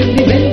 తెలిసి వెంటనే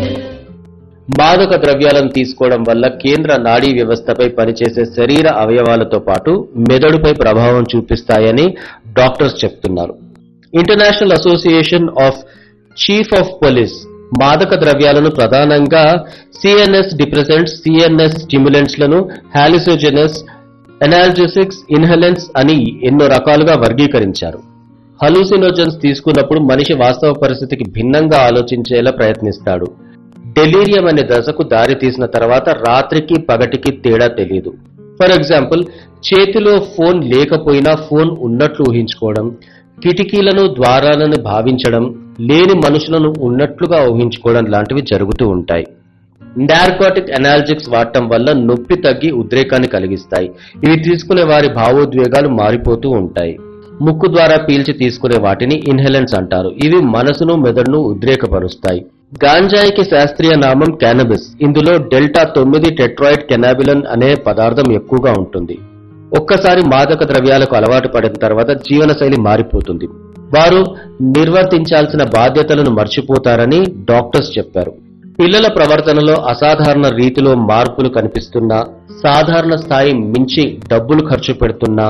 మాదక ద్రవ్యాలను తీసుకోవడం వల్ల కేంద్ర నాడీ వ్యవస్థపై పనిచేసే శరీర అవయవాలతో పాటు మెదడుపై ప్రభావం చూపిస్తాయని డాక్టర్స్ చెప్తున్నారు international association of chief of police మాదక ద్రవ్యాలను ప్రధానంగా సిఎన్ఎస్ డిప్రెసెంట్స్ సిఎన్ఎస్ స్టిమ్యులెంట్స్ లను హాలిసోజెనస్ ఎనాల్జెసిక్స్ ఇన్హెలెన్స్ అని ఎన్నో రకాలుగా వర్గీకరించారు హలూసినోజన్స్ తీసుకున్నప్పుడు మనిషి వాస్తవ పరిస్థితికి భిన్నంగా ఆలోచించేలా ప్రయత్నిస్తాడు డెలీరియం అనే దశకు దారి తీసిన తర్వాత రాత్రికి పగటికి తేడా తెలియదు ఫర్ ఎగ్జాంపుల్ చేతిలో ఫోన్ లేకపోయినా ఫోన్ ఉన్నట్లు ఊహించుకోవడం కిటికీలను ద్వారాలను భావించడం లేని మనుషులను ఉన్నట్లుగా ఊహించుకోవడం లాంటివి జరుగుతూ ఉంటాయి నార్కోటిక్ అనాలజిక్స్ వాడటం వల్ల నొప్పి తగ్గి ఉద్రేకాన్ని కలిగిస్తాయి ఇవి తీసుకునే వారి భావోద్వేగాలు మారిపోతూ ఉంటాయి ముక్కు ద్వారా పీల్చి తీసుకునే వాటిని ఇన్హెలెంట్స్ అంటారు ఇవి మనసును మెదడును ఉద్రేకపరుస్తాయి గాంజాయికి శాస్త్రీయ నామం క్యానబిస్ ఇందులో డెల్టా తొమ్మిది టెట్రాయిడ్ కెనాబిలన్ అనే పదార్థం ఎక్కువగా ఉంటుంది ఒక్కసారి మాదక ద్రవ్యాలకు అలవాటు పడిన తర్వాత జీవనశైలి మారిపోతుంది వారు నిర్వర్తించాల్సిన బాధ్యతలను మర్చిపోతారని డాక్టర్స్ చెప్పారు పిల్లల ప్రవర్తనలో అసాధారణ రీతిలో మార్పులు కనిపిస్తున్నా సాధారణ స్థాయి మించి డబ్బులు ఖర్చు పెడుతున్నా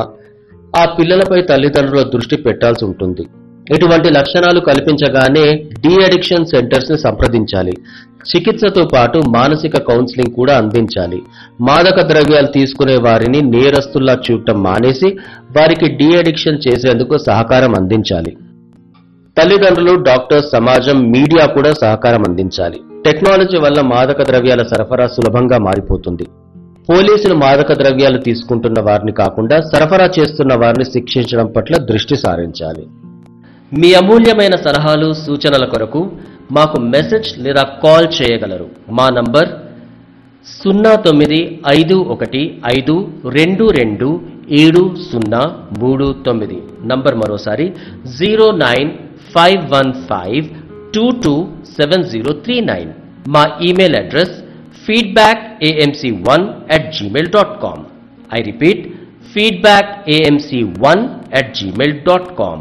ఆ పిల్లలపై తల్లిదండ్రుల దృష్టి పెట్టాల్సి ఉంటుంది ఇటువంటి లక్షణాలు కల్పించగానే డీ అడిక్షన్ సెంటర్స్ ని సంప్రదించాలి చికిత్సతో పాటు మానసిక కౌన్సిలింగ్ కూడా అందించాలి మాదక ద్రవ్యాలు తీసుకునే వారిని నేరస్తుల్లా చూడటం మానేసి వారికి డీ అడిక్షన్ చేసేందుకు సహకారం అందించాలి తల్లిదండ్రులు డాక్టర్స్ సమాజం మీడియా కూడా సహకారం అందించాలి టెక్నాలజీ వల్ల మాదక ద్రవ్యాల సరఫరా సులభంగా మారిపోతుంది పోలీసులు మాదక ద్రవ్యాలు తీసుకుంటున్న వారిని కాకుండా సరఫరా చేస్తున్న వారిని శిక్షించడం పట్ల దృష్టి సారించాలి మీ అమూల్యమైన సలహాలు సూచనల కొరకు మాకు మెసేజ్ లేదా కాల్ చేయగలరు మా నంబర్ సున్నా తొమ్మిది ఐదు ఒకటి ఐదు రెండు రెండు ఏడు సున్నా మూడు తొమ్మిది నంబర్ మరోసారి zero nine five one five two two seven zero three nine మా email address feedback AMC one at Gmail dot com I repeat feedback AMC one at Gmail dot com